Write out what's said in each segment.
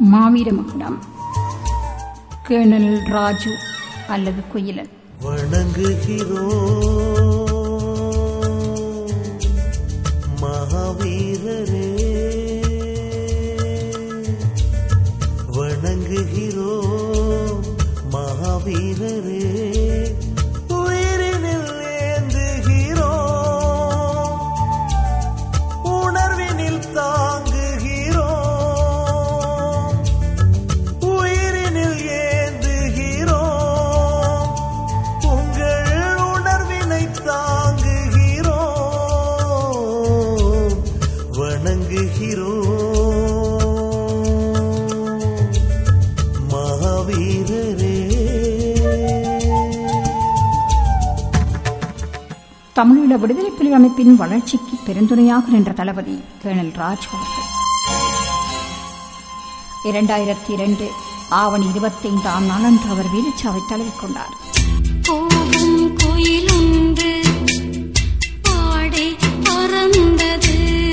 மாவீர மகுடம் கேணல் ராஜு அல்லது குயிலன் வணங்குகிறோம் மகாவீரரே வணங்குகிறோம் மகாவீரரே உயிரினில் ஏந்துகிறோம் உணர்வினில் தாங்குகிறோம் உயிரினில் ஏந்துகிறோம் உங்கள் உணர்வினை தாங்குகிறோம் வணங்குகிறோம் மகாவீரரே தமிழீழ விடுதலை புலி அமைப்பின் வளர்ச்சிக்கு பெருந்துணையாக நின்ற தளபதி கேணல் ராஜ் அவர்கள் இரண்டாயிரத்தி இரண்டு ஆவணி இருபத்தைந்தாம் நாளன்று அவர் வீரச்சாவை தழுவிக்கொண்டார் போகும் கோயிலுண்டு பாடி பறந்தது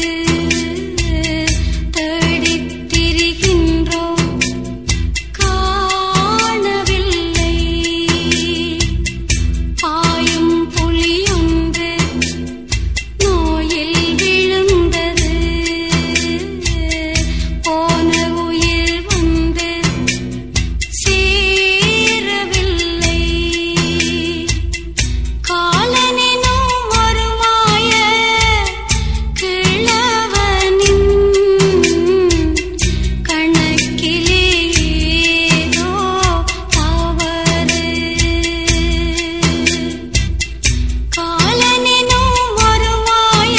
தேடித் திரிகின்றோம் காணவில்லை பாயும் புலியொன்று நோயில் விழுந்தது போன உயிர் வந்து சேரவில்லை காலனினும் மறுமாய கிழவனின் கணக்கிலே ஏதோ தவறு காலனினும் மறுமாய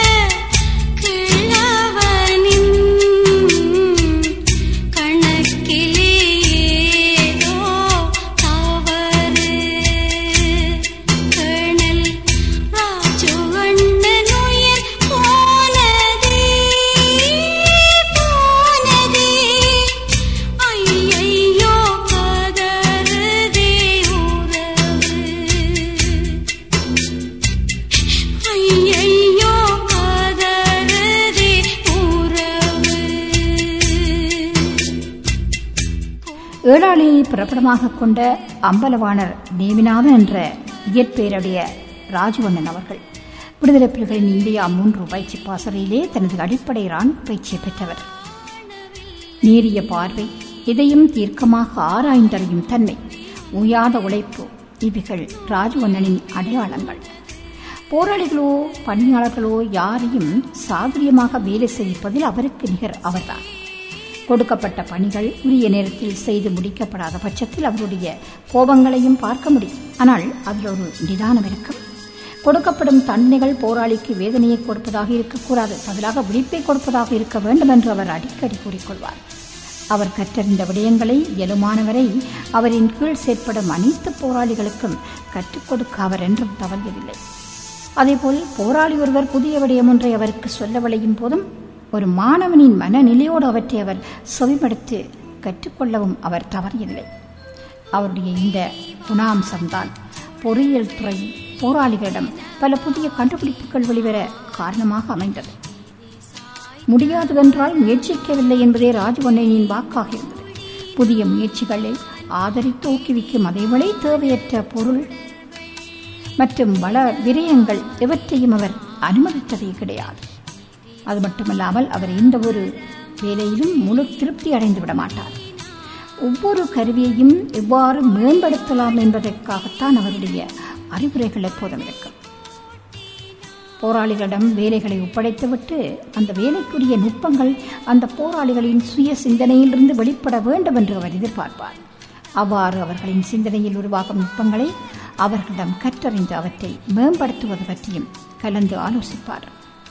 கிழவனின் கணக்கிலே ஏதோ தவறு கணல் ராஜு அண்ணன் உயிர் போனதே போனதே ஐயையோ கதறுதே உறவு ஐயையோ கதறுதே உறவு ஏழாளியை பிறப்பிடமாக கொண்ட அம்பலவாணர் நேமிநாதன் என்ற இயற்பெயருடைய ராஜவண்ணன் அவர்கள் விடுதலை புலிகளின் இந்தியா மூன்று பயிற்சி பாசறையிலே தனது அடிப்படை ராணுவ பயிற்சியை பெற்றவர் நேரிய பார்வை எதையும் தீர்க்கமாக ஆராய்ந்தறியும் தன்மை உயாத உழைப்பு இவைகள் ராஜவண்ணனின் அடையாளங்கள் போராளிகளோ பணியாளர்களோ யாரையும் சாதுரியமாக வேலை செய்விப்பதில் அவருக்கு நிகர் அவர்தான் கொடுக்கப்பட்ட பணிகள் உரிய நேரத்தில் செய்து முடிக்கப்படாத பட்சத்தில் அவருடைய கோபங்களையும் பார்க்க முடியும் ஆனால் அதில் ஒரு நிதானம் இருக்கும் கொடுக்கப்படும் தண்டனைகள் போராளிக்கு வேதனையை கொடுப்பதாக இருக்கக்கூடாது பதிலாக விழிப்பை கொடுப்பதாக இருக்க வேண்டும் என்று அவர் அடிக்கடி கூறிக்கொள்வார் அவர் கற்றறிந்த விடயங்களை இயலுமானவரை அவரின் கீழ் செயற்படும் அனைத்து போராளிகளுக்கும் கற்றுக் கொடுக்க அவர் என்றும் தவறியதில்லை அதேபோல் போராளி ஒருவர் புதிய விடயம் ஒன்றை அவருக்கு சொல்ல விளையும் போதும் ஒரு மாணவனின் மனநிலையோடு அவற்றை அவர் செவிமடுத்து கற்றுக்கொள்ளவும் அவர் தவறியதில்லை அவருடைய இந்த குணாம்சம்தான் பொறியியல் துறை போராளிகளிடம் பல புதிய கண்டுபிடிப்புகள் வெளிவர காரணமாக அமைந்தது முடியாதுவென்றால் முயற்சிக்கவில்லை என்பதே ராஜவண்ணனின் வாக்காக இருந்தது புதிய முயற்சிகளை ஆதரித்து ஊக்குவிக்கும் அதேவேளை தேவையற்ற பொருள் மற்றும் வள விரயங்கள் எவற்றையும் அவர் அனுமதித்ததே கிடையாது அது மட்டுமல்லாமல் அவர் எந்த ஒரு வேலையிலும் முழு திருப்தி அடைந்து விட மாட்டார் ஒவ்வொரு கருவியையும் எவ்வாறு மேம்படுத்தலாம் என்பதற்காகத்தான் அவருடைய அறிவுரைகள் எப்போதும் இருக்கும் போராளிகளிடம் வேலைகளை ஒப்படைத்துவிட்டு அந்த வேலைக்குரிய நுட்பங்கள் அந்த போராளிகளின் சுய சிந்தனையிலிருந்து வெளிப்பட வேண்டும் என்று அவர் எதிர்பார்ப்பார் அவ்வாறு அவர்களின் சிந்தனையில் உருவாகும் நுட்பங்களை அவர்களிடம் கற்றறிந்து அவற்றை மேம்படுத்துவது பற்றியும் கலந்து ஆலோசிப்பார்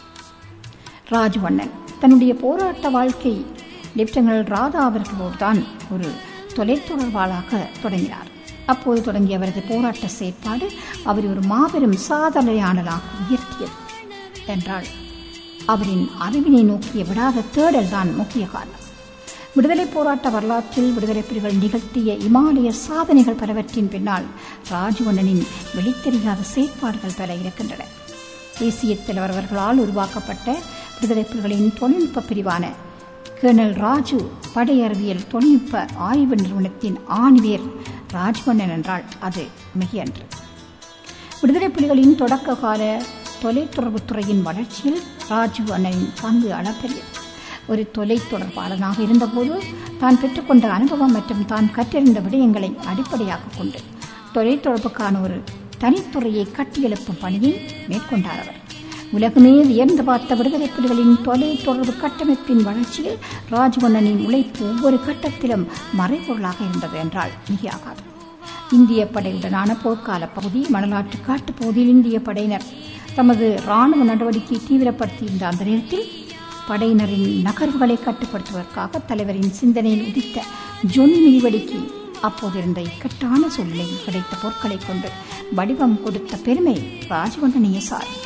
ராஜவண்ணன் தன்னுடைய போராட்ட வாழ்க்கை லெப்டினல் ராதா அவர்களோடு தான் ஒரு தொலைத்தொடர்பாளாக தொடங்கினார் அப்போது தொடங்கிய அவரது போராட்ட செயற்பாடு அவர் ஒரு மாபெரும் சாதனையாளராக உயர்த்தியது என்றால் அவரின் அறிவினை நோக்கிய விடாத தேடல் தான் முக்கிய காரணம் விடுதலை போராட்ட வரலாற்றில் விடுதலை புலிகள் நிகழ்த்திய இமாலய சாதனைகள் பலவற்றின் பின்னால் ராஜவண்ணனின் வெளித்தெரியாத செயற்பாடுகள் பல இருக்கின்றன தேசிய தலைவர் அவர்களால் உருவாக்கப்பட்ட விடுதலை புலிகளின் தொழில்நுட்ப பிரிவான கேர்னல் ராஜு படை அறிவியல் தொழில்நுட்ப ஆய்வு நிறுவனத்தின் ஆணிவேர் ராஜ்வண்ணன் என்றால் அது மிகையன்று விடுதலை புலிகளின் தொடக்க கால தொலைத்தொடர்புத் துறையின் வளர்ச்சியில் ராஜு அண்ணனின் பங்கு அளப்பெரியது ஒரு தொலைத்தொடர்பாளனாக இருந்தபோது தான் பெற்றுக்கொண்ட அனுபவம் மற்றும் தான் கற்றறிந்த விடயங்களை அடிப்படையாகக் கொண்டு தொலைத்தொடர்புக்கான ஒரு தனித்துறையை கட்டியெழுப்பும் பணியை மேற்கொண்டார் அவர் உலகமே வியர்ந்து பார்த்த விடுதலை புலிகளின் தொலைத்தொடர்பு கட்டமைப்பின் வளர்ச்சியில் ராஜவண்ணனின் உழைப்பு ஒவ்வொரு கட்டத்திலும் மறைபொருளாக இருந்தது என்றால் மிகையாகாது இந்திய படையுடனான போர்க்கால பகுதி மணலாற்று காட்டுப் பகுதியில் இந்திய படையினர் தமது ராணுவ நடவடிக்கையை தீவிரப்படுத்தியிருந்த அந்த நேரத்தில் படையினரின் நகர்வுகளை கட்டுப்படுத்துவதற்காக தலைவரின் சிந்தனையில் உதித்த ஜொனி மிதிவடிக்கு அப்போதிருந்த இக்கட்டான சூழ்நிலையில் கிடைத்த பொருட்களை கொண்டு வடிவம் கொடுத்த பெருமை ராஜவண்ணனிய சாரி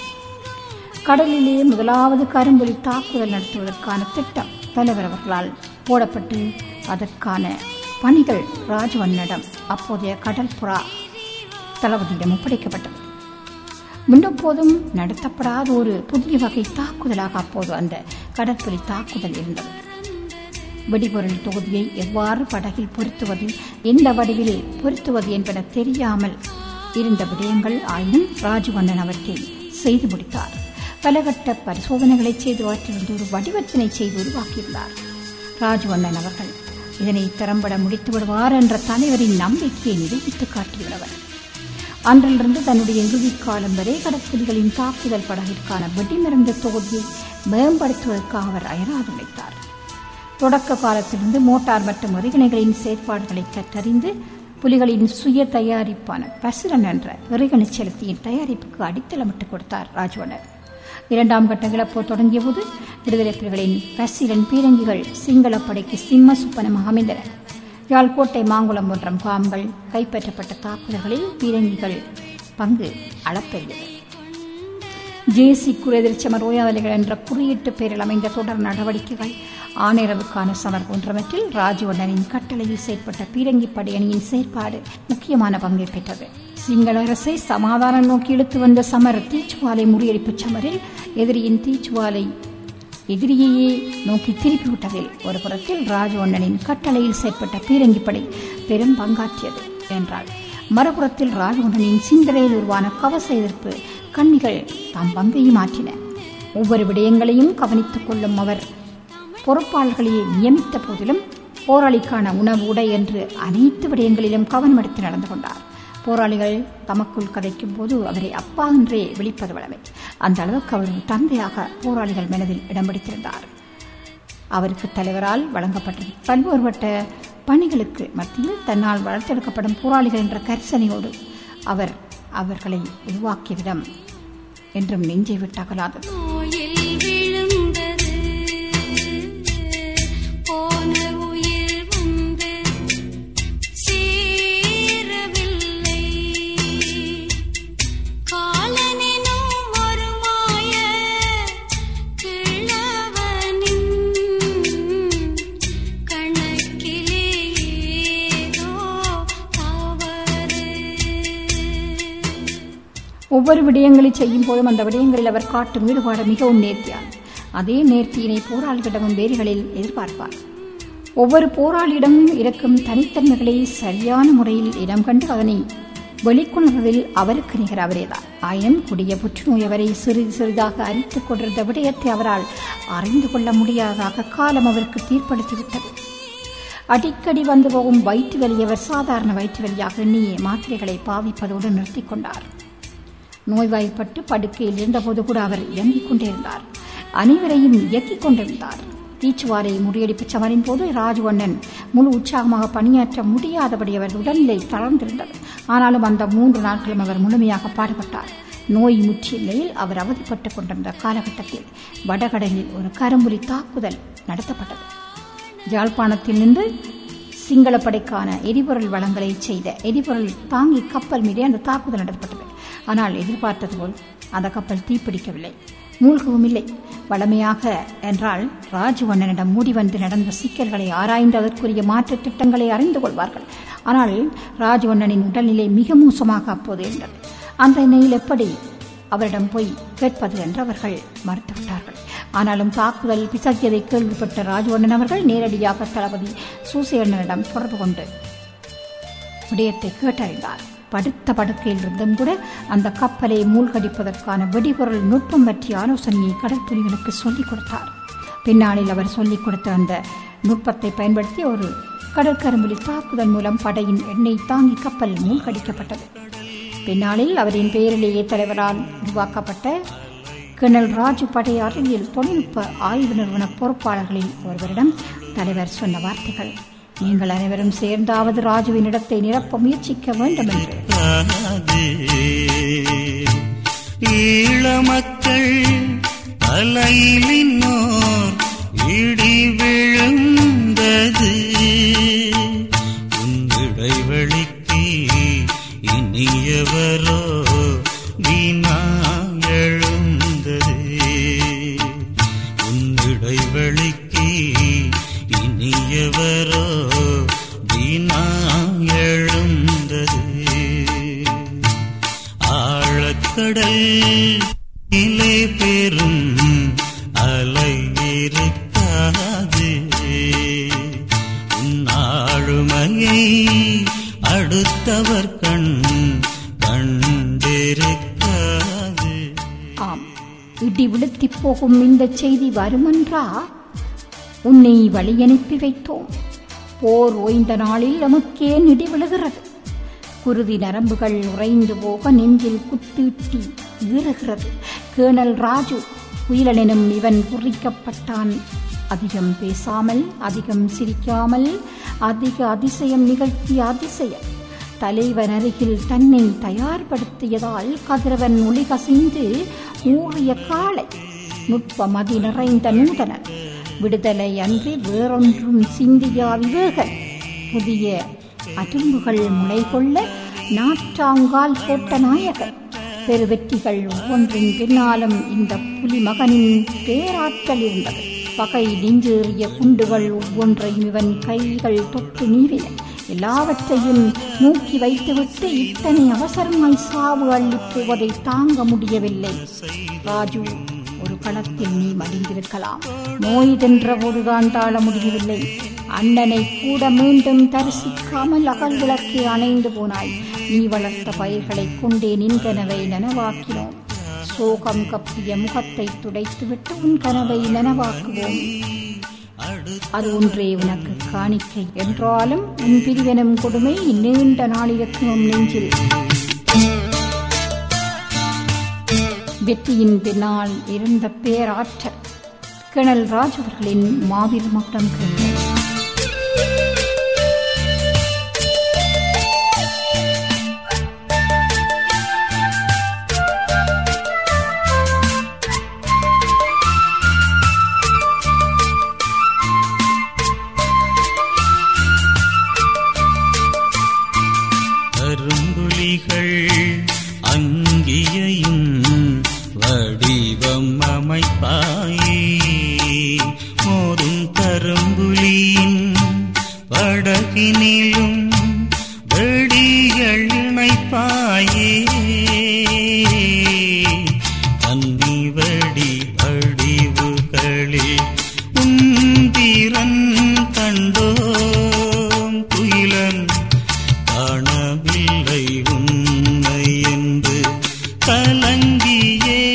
கடலிலே முதலாவது கரும்புலி தாக்குதல் நடத்துவதற்கான திட்டம் தலைவர் அவர்களால் போடப்பட்டு அதற்கான பணிகள் ராஜவண்ணனிடம் அப்போதைய கடற்புறா தளபதியிடம் ஒப்படைக்கப்பட்டது முன்னெப்போதும் நடத்தப்படாத ஒரு புதிய வகை தாக்குதலாக அப்போது அந்த கடற்புலி தாக்குதல் இருந்தது வெடிபொருள் தொகுதியை எவ்வாறு படகில் பொருத்துவது எந்த வடிவில் பொருத்துவது என்பன தெரியாமல் இருந்த விடயங்கள் ஆயினும் ராஜவண்ணன் அவற்றை செய்து முடித்தார் பலகட்ட பரிசோதனைகளை செய்து அவற்றிலிருந்து ஒரு வடிவத்தினை செய்து உருவாக்கியிருந்தார் ராஜவண்ணன் அவர்கள் இதனை திறம்பட முடித்து விடுவார் என்ற தலைவரின் நம்பிக்கையை நிரூபித்து காட்டியுள்ளவர் அன்றிலிருந்து தன்னுடைய இறுதிக் காலம் வரை கடற்புலிகளின் தாக்குதல் படகிற்கான வெடிமருந்து தொகுதியை மேம்படுத்துவதற்காக அவர் அயராது உழைத்தார் தொடக்க காலத்திலிருந்து மோட்டார் மற்றும் ஒருங்கிணைகளின் செயற்பாடுகளை கற்றறிந்து புலிகளின் சுய தயாரிப்பான பசிரன் என்ற எறிகணி செலுத்தியின் தயாரிப்புக்கு அடித்தளமிட்டுக் கொடுத்தார் ராஜவண்ணர் இரண்டாம் கட்ட இழப்போர் தொடங்கிய போது விடுதலை புலிகளின் பசிரன் பீரங்கிகள் சிங்கள படைக்கு சிம்ம சுப்பனமாக அமைந்தன யாழ்கோட்டை மாங்குளம் போன்ற முகாம்கள் கைப்பற்றப்பட்ட தாக்குதல்களில் பீரங்கிகள் பங்கு அளப்பெரியது ஜேசி குறைதல் சமர் ஓயாவலிகள் என்ற குறியீட்டு பெயரில் அமைந்த தொடர் நடவடிக்கைகள் ஆணையரவுக்கான சமர் போன்றவற்றில் ராஜவண்ணனின் கட்டளையில் செயற்பட்ட பீரங்கி படையணியின் செயற்பாடு முக்கியமான பங்கை பெற்றது சிங்கள அரசை சமாதானம் நோக்கி இழுத்து வந்த சமர் தீச்சுவாலை முறியடிப்பு சமரில் எதிரியின் தீச்சுவாலை எதிரியையே நோக்கி திருப்பிவிட்டதில் ஒரு புறத்தில் ராஜவண்ணனின் கட்டளையில் செயற்பட்ட பீரங்கி படை பெரும் பங்காற்றியது என்றாள் மறுபுறத்தில் ராஜவண்ணனின் சிந்தனையில் உருவான கவச எதிர்ப்பு கண்ணிகள் தாம் பங்கையும் மாற்றின ஒவ்வொரு விடயங்களையும் கவனித்துக் கொள்ளும் அவர் பொறுப்பாளர்களை நியமித்த போதிலும் போராளிக்கான உணவு உடை என்று அனைத்து விடயங்களிலும் கவனம் எடுத்து நடந்து கொண்டார் போராளிகள் தமக்குள் கதைக்கும் போது அவரை அப்பா என்றே விழிப்பது வளமை அந்த அளவுக்கு அவர் ஒரு தந்தையாக போராளிகள் மனதில் இடம் பிடித்திருந்தார் அவருக்கு தலைவரால் வழங்கப்பட்ட பல்வேறுபட்ட பணிகளுக்கு மத்தியில் தன்னால் வளர்த்தெடுக்கப்படும் போராளிகள் என்ற கரிசனையோடு அவர் அவர்களை உருவாக்கிய விதம் என்றும் நெஞ்சை விட்டு அகலாதது நோயில் விழுந்தது போன உயிர் வந்து சேரவில்லை காலனினும் ஒரு மாய கிழவனின் கணக்கிலே ஏதோ தவறு ஒவ்வொரு விடயங்களை செய்யும் போதும் அந்த விடயங்களில் அவர் காட்டும் ஈடுபாடு மிகவும் நேர்த்தியானது அதே நேர்த்தியினை போராளிகளிடமும் வேறுகளில் எதிர்பார்ப்பார் ஒவ்வொரு போராளியிடமும் இருக்கும் தனித்தன்மைகளை சரியான முறையில் இடம் கண்டு அதனை வெளிக்கொணர்வதில் அவருக்கு நிகர் அவரேதான் ஆயினும் கொடிய புற்றுநோய் அவரை சிறிது சிறிதாக அரித்துக் கொண்டிருந்த விடயத்தை அவரால் அறிந்து கொள்ள முடியாததாக காலம் அவருக்கு தீர்ப்பளித்துவிட்டது அடிக்கடி வந்து போகும் வயிற்று வலி அவர் சாதாரண வயிற்று வலியாக எண்ணியே மாத்திரைகளை பாவிப்பதோடு நிறுத்திக் கொண்டார் நோய்வாய்ப்பட்டு படுக்கையில் இருந்தபோது கூட அவர் இயங்கிக் கொண்டிருந்தார் அனைவரையும் இயக்கிக் கொண்டிருந்தார் தீச்சுவாரை முறியடிப்பு சமரின் போது ராஜவண்ணன் முழு உற்சாகமாக பணியாற்ற முடியாதபடி அவர் உடல்நிலை தளர்ந்திருந்தது ஆனாலும் அந்த மூன்று நாட்களும் அவர் முழுமையாக பாடுபட்டார் நோய் முற்றிய நிலையில் அவர் அவதிப்பட்டுக் கொண்டிருந்த காலகட்டத்தில் வடகடலில் ஒரு கரும்புலி தாக்குதல் நடத்தப்பட்டது யாழ்ப்பாணத்தில் நின்று சிங்கள படைக்கான எரிபொருள் வளங்களை செய்த எரிபொருள் தாங்கி கப்பல் மீதே அந்த தாக்குதல் நடத்தப்பட்டது ஆனால் எதிர்பார்த்தது போல் அந்த கப்பல் தீப்பிடிக்கவில்லை மூழ்கவும் இல்லை வளமையாக என்றால் ராஜவண்ணனிடம் மூடி வந்து நடந்த சிக்கல்களை ஆராய்ந்து அதற்குரிய மாற்றுத் திட்டங்களை அறிந்து கொள்வார்கள் ஆனால் ராஜவண்ணனின் உடல்நிலை மிக மோசமாக அப்போது இருந்தது அந்த நிலையில் எப்படி அவரிடம் போய் கேட்பது என்று அவர்கள் மறுத்துவிட்டார்கள் ஆனாலும் தாக்குதல் பிசக்கியதை கேள்விப்பட்ட ராஜவண்ணன் அவர்கள் நேரடியாக தளபதி சூசையண்ணனிடம் தொடர்பு கொண்டு விடயத்தை கேட்டறிந்தார் படுத்த படுக்கையில் இருந்தும் கூட அந்த கப்பலை மூழ்கடிப்பதற்கான வெடிபொருள் நுட்பம் பற்றிய ஆலோசனையை கடற்புலிகளுக்கு சொல்லிக் கொடுத்தார் பின்னாளில் அவர் சொல்லிக் கொடுத்த அந்த நுட்பத்தை பயன்படுத்தி ஒரு கடற்கரும்புலி தாக்குதல் மூலம் படையின் எண்ணெய் தாங்கி கப்பல் மூழ்கடிக்கப்பட்டது பின்னாளில் அவரின் பெயரிலேயே தலைவரால் உருவாக்கப்பட்ட கர்னல் ராஜு படை அறிவியல் தொழில்நுட்ப ஆய்வு நிறுவன பொறுப்பாளர்களில் ஒருவரிடம் தலைவர் சொன்ன வார்த்தைகள் நீங்கள் அனைவரும் சேர்ந்தாவது ராஜுவின் இடத்தை நிரப்ப முயற்சிக்க வேண்டும் என்று காதே ஈழமக்கள் அலையிலினோர் இடி விழுந்தது உன் இடைவெளிக்கு இனியவரோ வீணா எழுந்தது உன் இடைவெளிக்கு இனியவரோ வீணா எழுந்தது ஆழக்கடல் நிலை பெறும் அலை இருக்காது உன் ஆளுமையை அடுத்தவர் கண் கண்டிருக்காது ஆம் இடி விழுத்திப் போகும் இந்த செய்தி வருமென்றா உன்னை வழியனுப்பி வைத்தோம் போர் ஓய்ந்த நாளில் நமக்கே இடி விழுகிறது குருதி நரம்புகள் உறைந்து போக நெஞ்சில் குத்தீட்டி ஈறுகிறது கேணல் ராஜு உயிரினும் இவன் குறிக்கப்பட்டான் அதிகம் பேசாமல் அதிகம் சிரிக்காமல் அதிக அதிசயம் நிகழ்த்திய அதிசயம் தலைவன் அருகில் தன்னை தயார்படுத்தியதால் கதிரவன் ஒளி கசிந்து ஊறிய காளை நுட்பமதி நிறைந்த நூதனன் விடுதலை அன்றி வேறொன்றும் சிந்தியா விவேகன் புதிய அரும்புகள் முளை கொள்ள நாற்றாங்கால் போட்ட நாயகன் பெருவெற்றிகள் ஒவ்வொன்றின் பின்னாலும் இந்த புலி மகனின் பேராற்றல் இருந்தது பகை நெஞ்சேறிய குண்டுகள் ஒவ்வொன்றையும் இவன் கைகள் தொட்டு நீவின எல்லாவற்றையும் நோக்கி வைத்துவிட்டு இத்தனை அவசரமாய் சாவு அள்ளிப் போவதை தாங்க முடியவில்லை ராஜு ஒரு களத்தில் நீ மடிந்திருக்கலாம் நோய் தின்ற போதுதான் தாழ முடியவில்லை அண்ணனை கூட மீண்டும் தரிசிக்காமல் அகல் விளக்கே அணைந்து போனாய் நீ வளர்த்த பயிர்களைக் கொண்டே நின் கனவை நனவாக்கினோம் சோகம் கப்பிய முகத்தை துடைத்துவிட்டு உன் கனவை நனவாக்குவோம் அது ஒன்றே உனக்கு காணிக்கை என்றாலும் உன் பிரிவெனும் கொடுமை நீண்ட நாளிருக்கும் நெஞ்சில் வெற்றியின் பின்னால் இருந்த பேராற்றல் கிணல் ராஜ் அவர்களின் மாவீர் மகுடம் கேள்வி கரும்புலிகள் அங்கியையும் வடிவம் அமைப்பாயே மோதும் கரும்புலியின் படகினிலும் வெடிகள் இணைப்பாயே கன்னி வெடி வடிவுகளில் உந்திரன் கண்டோம் குயிலன் காணவில்லை உன்னை என்று கலங்கியே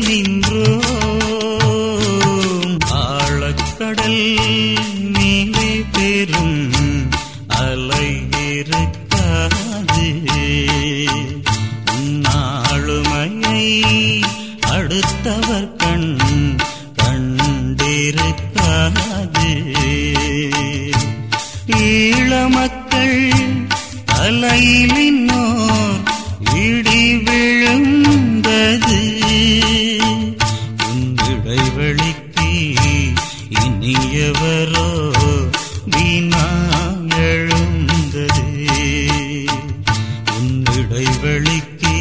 நின்றோம் ஆழக்கடல் மேலே பெரும் அலை இருக்காது உன்னாளுமையை அடுத்தவர் கண் கண்டிருக்காது ஈழமக்கள் தலையிலினோர் இடி விழுந்தது உன் இடைவெளிக்கு இனியவரோ வீணா எழுந்தது உன் இடைவெளிக்கு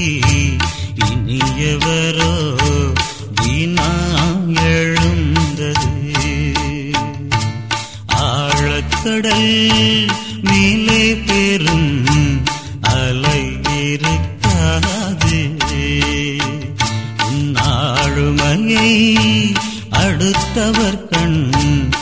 இனியவரோ வீணா எழுந்தது ஆழக்கடல் மேலே பெரும் அலை இருக்காது உன் ஆளுமையை அடுத்தவர் கண்